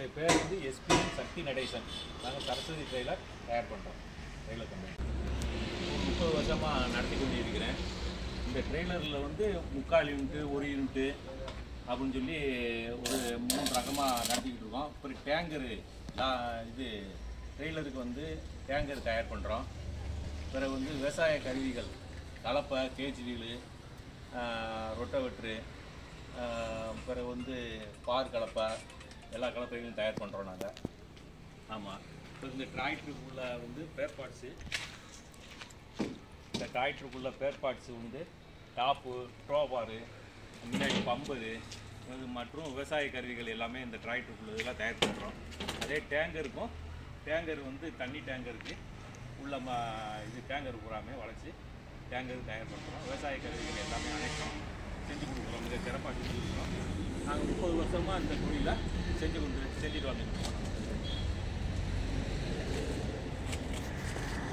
என்னுடைய பேர் வந்து எஸ்பி சக்தி நடேசன் நாங்கள் சரஸ்வதி ட்ரெயிலர் தயார் பண்ணுறோம் ட்ரெயிலர் கம்பெனி ஒரு முப்பது வருஷமாக நடத்தி கொண்டு இருக்கிறேன் இந்த ட்ரெய்லரில் வந்து முக்கால் யூனிட்டு ஒரு யூனிட்டு அப்படின்னு சொல்லி ஒரு மூணு ரகமாக நடத்திக்கிட்டு இருக்கோம் அப்புறம் டேங்கரு இது ட்ரெய்லருக்கு வந்து டேங்கர் தயார் பண்ணுறோம் பிறகு வந்து விவசாய கருவிகள் கலப்பை கேஜ் வீலு ரொட்டவெட்ரு பிறகு வந்து பார் கலப்பை எல்லா கலப்பைகளும் தயார் பண்ணுறோம் நாங்கள் ஆமாம் இப்போ இந்த டிராக்டருக்குள்ள வந்து பேர் பார்ட்ஸு இந்த டிராக்டருக்குள்ள பேர் பார்ட்ஸு வந்து டாப்பு ட்ரோபாரு முன்னாடி பம்பரு இது மற்றும் விவசாய கருவிகள் எல்லாமே இந்த டிராக்டருக்குள்ள இதெல்லாம் தயார் பண்ணுறோம் அதே டேங்கருக்கும் டேங்கர் வந்து தண்ணி டேங்கருக்கு உள்ள ம இது டேங்கர் பூராமே வளைச்சி டேங்கர் தயார் பண்ணுறோம் விவசாய கருவிகள் எல்லாமே அனைத்தும் செஞ்சு கொடுக்குறோம் மிக சிறப்பாக செஞ்சு கொடுக்குறோம் நாங்கள் முப்பது வருஷமாக இந்த தொழிலை செஞ்சு கொண்டு செஞ்சுட்டு வந்துருக்கோம்